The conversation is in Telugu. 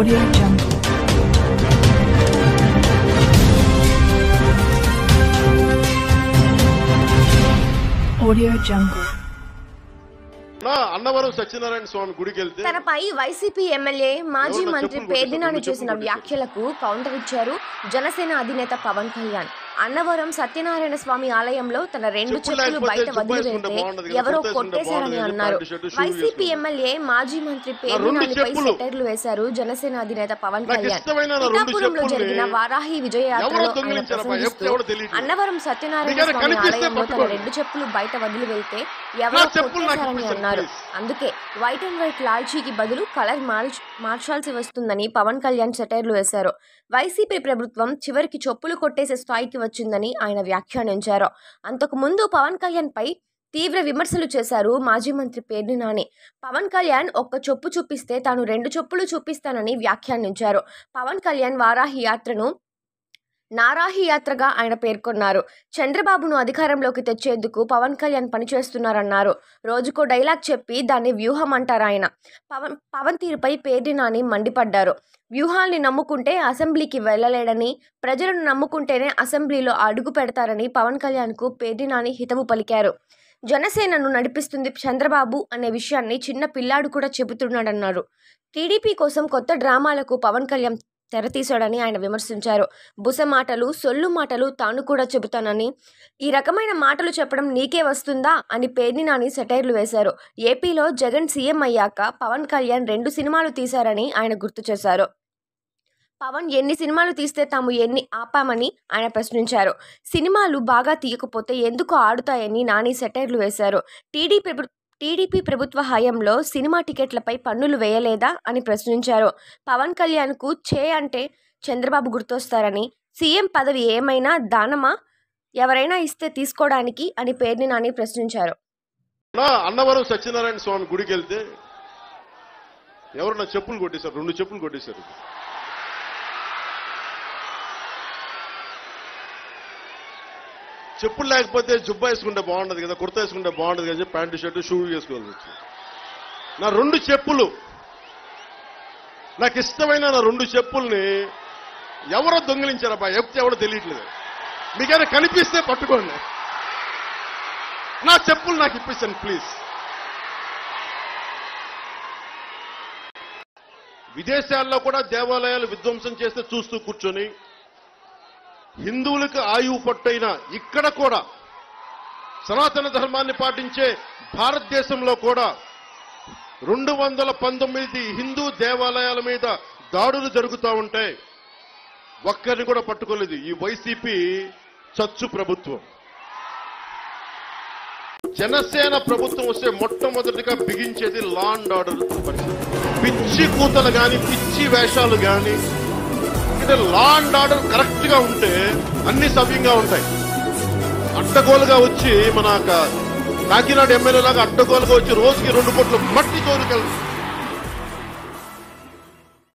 Audio Jungle. Audio Jungle. నా అన్నవరం సత్యనారాయణ స్వామి గుడికి వెళ్తే తనపై వైసీపీ ఎమ్మెల్యే మాజీ ఎవరన్నా మంత్రి చెప్పులు పేర్దినాని కొట్టేశారు, చేసిన చెప్పులు వ్యాఖ్యలకు కౌంటర్ ఇచ్చారు జనసేన అధినేత పవన్ కళ్యాణ్ అన్నవరం సత్యనారాయణ స్వామి ఆలయంలో తన రెండు చెప్పులు చెప్పులు లేకపోతే బయట జుబ్బా వేసుకుంటే వదిలివేస్తే బాగుండదు కదా, ఎవరో కుర్తా వేసుకుంటే కొట్టేశారని బాగుండదు, అన్నారు ప్యాంటు షర్టు, షూ వైసీపీ వేసుకుంటే. ఎమ్మెల్యే మాజీ మంత్రి రెండు పేర్దినానిపై చెప్పులు. సెటైర్లు వేశారు జనసేన అధినేత పవన్ నాకు కళ్యాణ్ ఇష్టమైన నా రెండు పిఠాపురంలో చెప్పుల్ని జరిగిన వారాహి విజయయాత్రలో ఎవరో ఆయన దొంగిలించారబ్బా, ప్రసంగిస్తూ ఎవరో తెలియట్లేదు. అన్నవరం సత్యనారాయణ మీకేమైనా స్వామి కనిపిస్తే ఆలయంలో తన పట్టుకోండి. రెండు చెప్పులు బయట వదిలి వెళ్తే నా ఎవరో చెప్పులు నాకు కొట్టేశారని ఇప్పించండి, అన్నారు ప్లీజ్. అందుకే వైట్ అండ్ వైట్ లాల్చీకి బదులు కలర్ మార్చ్ మార్చాల్సి వస్తుందని పవన్ కళ్యాణ్ సెటైర్లు వేశారు వైసీపీ ప్రభుత్వం చివరికి చెప్పులు కొట్టేసే స్థాయికి వచ్చిందని ఆయన వ్యాఖ్యానించారు అంతకు ముందు పవన్ కళ్యాణ్ పై తీవ్ర విమర్శలు చేశారు మాజీ మంత్రి పేర్ని నాని పవన్ కళ్యాణ్ ఒక్క చొప్పు చూపిస్తే తాను రెండు చొప్పులు చూపిస్తానని వ్యాఖ్యానించారు పవన్ కళ్యాణ్ వారాహి యాత్రను నారాహి యాత్రగా ఆయన పేర్కొన్నారు చంద్రబాబును అధికారంలోకి తెచ్చేందుకు పవన్ కళ్యాణ్ పనిచేస్తున్నారన్నారు రోజుకో డైలాగ్ చెప్పి దాన్ని వ్యూహం అంటారు ఆయన పవన్ పవన్ తీరుపై పేర్ని నాని మండిపడ్డారు వ్యూహాల్ని నమ్ముకుంటే అసెంబ్లీకి వెళ్ళలేడని ప్రజలను నమ్ముకుంటేనే అసెంబ్లీలో అడుగు పెడతారని పవన్ కళ్యాణ్కు పేర్ని నాని హితవు పలికారు జనసేనను నడిపిస్తుంది చంద్రబాబు అనే విషయాన్ని చిన్న పిల్లాడు కూడా చెబుతున్నాడన్నారు టీడీపీ కోసం కొత్త డ్రామాలకు పవన్ కళ్యాణ్ తెరతీశాడని ఆయన విమర్శించారు బుస మాటలు సొల్లు మాటలు తాను కూడా చెబుతానని ఈ రకమైన మాటలు చెప్పడం నీకే వస్తుందా అని పేర్ని నాని సెటైర్లు వేశారు ఏపీలో జగన్ సీఎం అయ్యాక పవన్ కళ్యాణ్ రెండు సినిమాలు తీశారని ఆయన గుర్తు చేశారు పవన్ ఎన్ని సినిమాలు తీస్తే తాము ఎన్ని ఆపామని ఆయన ప్రశ్నించారు సినిమాలు బాగా తీయకపోతే ఎందుకు ఆడుతాయని నాని సెటైర్లు వేశారు టీడీపీ ప్రభు- టీడీపీ ప్రభుత్వ హయాంలో సినిమా టికెట్లపై పన్నులు వేయలేదా అని ప్రశ్నించారు పవన్ కళ్యాణ్కు చే అంటే చంద్రబాబు గుర్తొస్తారని సీఎం పదవి ఏమైనా దానమా ఎవరైనా ఇస్తే తీసుకోవడానికి అని పేర్ని నాని ప్రశ్నించారు నా అన్నవరం సత్యనారాయణ స్వామి గుడికి వెళ్తే ఎవరు నా చెప్పులు కొట్టేశారు రెండు చెప్పులు కొట్టేశారు చెప్పులు లేకపోతే జుబ్బా వేసుకుంటే బాగుండదు కదా కుర్తా వేసుకుంటే బాగుండదు కదా చెప్పి ప్యాంటు షర్టు షూ వేసుకోవాల్సి వచ్చింది నా రెండు చెప్పులు నాకు ఇష్టమైన నా రెండు చెప్పుల్ని ఎవరో దొంగిలించారబ్బా ఎప్పుడు ఎవడో తెలియట్లేదు మీకైనా కనిపిస్తే పట్టుకోండి నా చెప్పులు నాకు ఇప్పించండి ప్లీజ్ విదేశాల్లో కూడా దేవాలయాలు విధ్వంసం చేస్తే చూస్తూ కూర్చొని హిందువులకు ఆయువు పట్టైన ఇక్కడ కూడా సనాతన ధర్మాన్ని పాటించే భారతదేశంలో కూడా రెండు వందల పంతొమ్మిది హిందూ దేవాలయాల మీద దాడులు జరుగుతూ ఉంటాయి ఒక్కరిని కూడా పట్టుకోలేదు ఈ వైసీపీ చచ్చు ప్రభుత్వం జనసేన ప్రభుత్వం వస్తే మొట్టమొదటిగా బిగించేది లా అండ్ ఆర్డర్ పరిస్థితి పిచ్చి కూతలు గాని పిచ్చి వేషాలు గాని ఇది లా అండ్ ఆర్డర్ కరెక్ట్ గా ఉంటే అన్ని సవ్యంగా ఉంటాయి అడ్డగోలుగా వచ్చి మన క- కాకినాడ ఎమ్మెల్యే లాగా అడ్డగోలుగా వచ్చి రోజుకి రెండు కోట్ల మట్టి కోరికలు